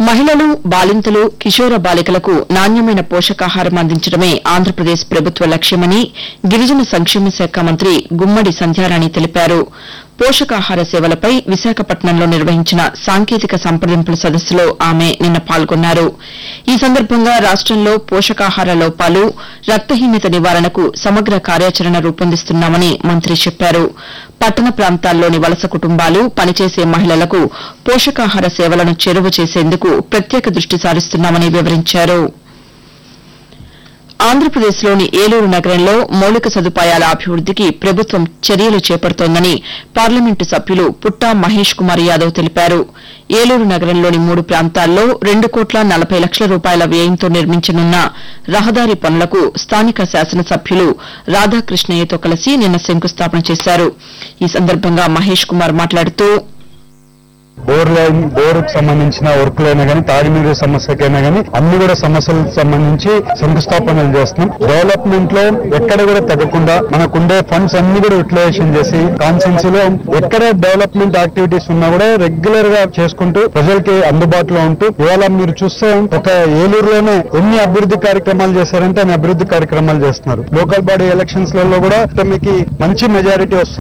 మహిళలు బాలింతలు కిషోర బాలికలకు నాణ్యమైన పోషకాహారం అందించడమే ఆంధ్రప్రదేశ్ ప్రభుత్వ లక్ష్యమని గిరిజన సంక్షేమ శాఖ మంత్రి గుమ్మడి సంధ్యారాణి తెలిపారు పోషకాహార సేవలపై విశాఖపట్నంలో నిర్వహించిన సాంకేతిక సంప్రదింపుల సదస్సులో ఆమె నిన్న పాల్గొన్నారు ఈ సందర్భంగా రాష్టంలో పోషకాహార లోపాలు రక్తహీనత నివారణకు సమగ్ర కార్యాచరణ రూపొందిస్తున్నామని మంత్రి చెప్పారు పట్టణ ప్రాంతాల్లోని వలస కుటుంబాలు పనిచేసే మహిళలకు పోషకాహార సేవలను చేరువ చేసేందుకు ప్రత్యేక దృష్టి సారిస్తున్నామని వివరించారు ఆంధ్రప్రదేశ్లోని ఏలూరు నగరంలో మౌలిక సదుపాయాల అభివృద్దికి ప్రభుత్వం చర్యలు చేపడుతోందని పార్లమెంటు సభ్యులు పుట్టా మహేష్ కుమార్ యాదవ్ తెలిపారు ఏలూరు నగరంలోని మూడు ప్రాంతాల్లో రెండు కోట్ల నలభై లక్షల రూపాయల వ్యయంతో నిర్మించనున్న రహదారి పనులకు స్థానిక శాసనసభ్యులు రాధాకృష్ణయ్యతో కలిసి నిన్న శంకుస్థాపన చేశారు ఈ సందర్భంగా మహేష్ కుమార్ మాట్లాడుతూ బోర్ లైన్ బోర్ కు సంబంధించిన వర్క్లైనా కానీ తాగునీరు సమస్యకైనా కానీ అన్ని కూడా సమస్యలకు సంబంధించి శంకుస్థాపనలు చేస్తున్నాం డెవలప్మెంట్ లో ఎక్కడ కూడా తగ్గకుండా మనకుండే ఫండ్స్ అన్ని కూడా యూటిలైజేషన్ చేసి కాన్సెన్సీ లో ఎక్కడ డెవలప్మెంట్ యాక్టివిటీస్ ఉన్నా కూడా రెగ్యులర్ గా చేసుకుంటూ ప్రజలకి అందుబాటులో ఉంటూ ఇవాళ మీరు చూస్తే ఒక ఏలూరులోనే ఎన్ని అభివృద్ధి కార్యక్రమాలు చేశారంటే అన్ని అభివృద్ధి కార్యక్రమాలు చేస్తున్నారు లోకల్ బాడీ ఎలక్షన్స్ లలో కూడా మీకు మంచి మెజారిటీ వస్తుంది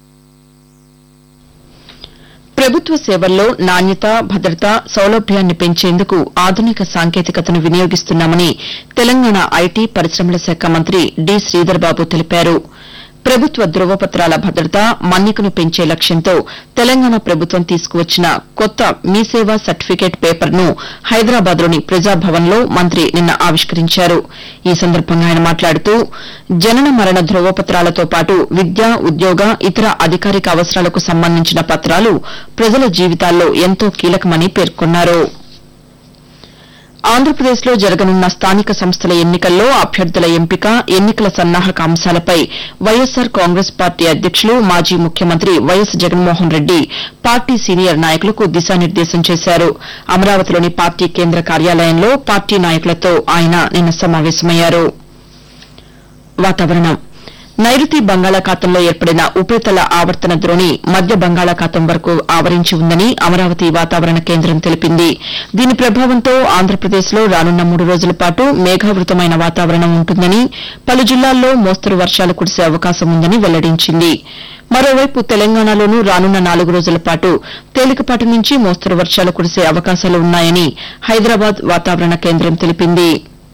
ప్రభుత్వ సేవల్లో నాణ్యత భద్రత సౌలభ్యాన్ని పెంచేందుకు ఆధునిక సాంకేతికతను వినియోగిస్తున్నామని తెలంగాణ ఐటీ పరిశ్రమల శాఖ మంత్రి డి శ్రీధర్ బాబు తెలిపారు ప్రభుత్వ ధృవపత్రాల భద్రత మన్నికను పెంచే లక్ష్యంతో తెలంగాణ ప్రభుత్వం తీసుకువచ్చిన కొత్త మీ సేవా సర్టిఫికేట్ పేపర్ను హైదరాబాద్లోని ప్రజాభవన్లో మంత్రి నిన్న ఆవిష్కరించారు ఈ సందర్భంగా ఆయన మాట్లాడుతూ జనన మరణ ధృవపత్రాలతో పాటు విద్య ఉద్యోగ ఇతర అధికారిక అవసరాలకు సంబంధించిన పత్రాలు ప్రజల జీవితాల్లో ఎంతో కీలకమని పేర్కొన్నారు ఆంధ్రప్రదేశ్లో జరగనున్న స్థానిక సంస్థల ఎన్నికల్లో అభ్యర్థుల ఎంపిక ఎన్నికల సన్నాహక అంశాలపై వైఎస్సార్ కాంగ్రెస్ పార్టీ అధ్యక్షులు మాజీ ముఖ్యమంత్రి YS Jaganmohan Reddy party senior నాయకులకు దిశానిర్దేశం చేశారు అమరావతిలోని పార్టీ కేంద్ర కార్యాలయంలో పార్టీ నాయకులతో ఆయన నిన్న సమావేశమయ్యారు వాతావరణం నైరుతి బంగాళాఖాతంలో ఏర్పడిన ఉపరితల ఆవర్తన ద్రోణి మధ్య బంగాళాఖాతం వరకు ఆవరించి ఉందని అమరావతి వాతావరణ కేంద్రం తెలిపింది దీని ప్రభావంతో ఆంధ్రప్రదేశ్లో రానున్న మూడు రోజుల పాటు మేఘావృతమైన వాతావరణం ఉంటుందని పలు జిల్లాల్లో మోస్తరు వర్షాలు కురిసే అవకాశం ఉందని వెల్లడించింది మరోవైపు తెలంగాణలోనూ రానున్న నాలుగు రోజుల పాటు తేలికపాటి నుంచి మోస్తరు వర్షాలు కురిసే అవకాశాలు ఉన్నాయని హైదరాబాద్ వాతావరణ కేంద్రం తెలిపింది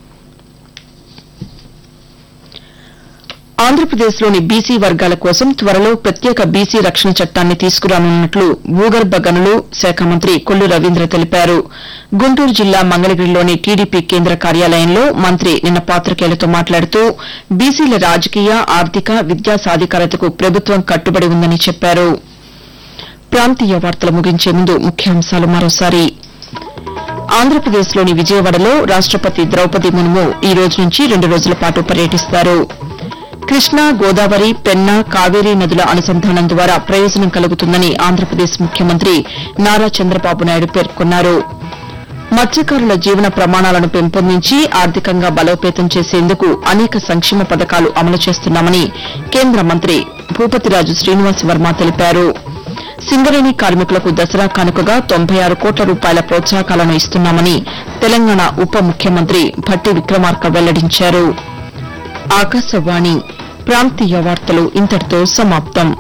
ఆంధ్రప్రదేశ్లోని బీసీ వర్గాల కోసం త్వరలో ప్రత్యేక బీసీ రక్షణ చట్టాన్ని తీసుకురానున్నట్లు భూగర్భ గనులు శాఖ మంత్రి కొల్లు రవీంద్ర తెలిపారు గుంటూరు జిల్లా మంగళగిరిలోని టీడీపీ కేంద్ర కార్యాలయంలో మంత్రి నిన్న పాతికేయులతో మాట్లాడుతూ బీసీల రాజకీయ ఆర్థిక విద్యా సాధికారతకు ప్రభుత్వం కట్టుబడి ఉందని చెప్పారు ప్రాంతీయ వార్తలు ముగించే ముందు ముఖ్యాంశాలు మరోసారి ఆంధ్రప్రదేశ్లోని విజయవాడలో రాష్టపతి ద్రౌపది ముర్ము ఈ రోజు నుంచి రెండు రోజుల పాటు పర్యటిస్తారు కృష్ణా గోదావరి పెన్నా కావేరీ నదుల అనుసంధానం ద్వారా ప్రయోజనం కలుగుతుందని ఆంధ్రప్రదేశ్ ముఖ్యమంత్రి నారా చంద్రబాబు నాయుడు పేర్కొన్నారు మత్స్యకారుల జీవన ప్రమాణాలను పెంపొందించి ఆర్థికంగా బలోపేతం చేసేందుకు అనేక సంక్షేమ పథకాలు అమలు చేస్తున్నామని కేంద్ర మంత్రి భూపతిరాజు శ్రీనివాస్ వర్మ తెలిపారు సింగరేణి కార్మికులకు దసరా కానుకగా తొంభై ఆరు కోట్ల రూపాయల ప్రోత్సాహకాలను ఇస్తున్నామని తెలంగాణ ఉప ముఖ్యమంత్రి భట్టి విక్రమార్క వెల్లడించారు ఆకాశవాణి ప్రాంతీయ వార్తలు ఇంతటితో సమాప్తం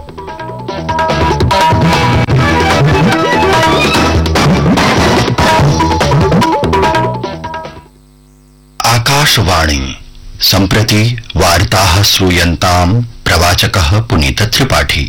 आकाशवाणी सम्प्रति वार्ताः श्रूयन्ताम् प्रवाचकः पुनीतत्रिपाठी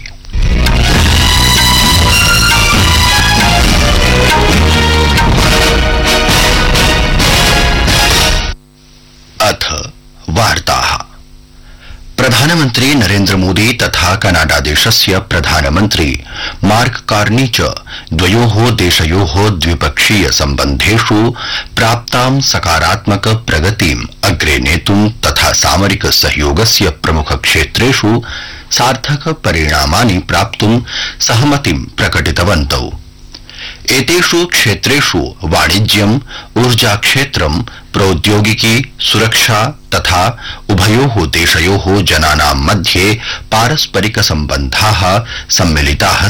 अथ वार्ताः प्रधानमन्त्री नरेन्द्र मोदी तथा कनाडा देशस्य प्रधानमन्त्री मार्क कार्नी च द्वयोः देशयोः द्विपक्षीय सम्बन्धेषु प्राप्तां सकारात्मक प्रगतिम् अग्रे नेतुं तथा सामरिक सहयोगस्य प्रमुख क्षेत्रेषु सार्थक परिणामानि प्राप्तुं सहमतिं प्रकटितवन्तौ एतेषु क्षेत्रेषु वाणिज्यम् ऊर्जा क्षेत्रं प्रौद्योगिकी सुरक्षा तथा उभयोः देशयोः जनानां मध्ये पारस्परिक सम्बन्धाः सम्मिलिताः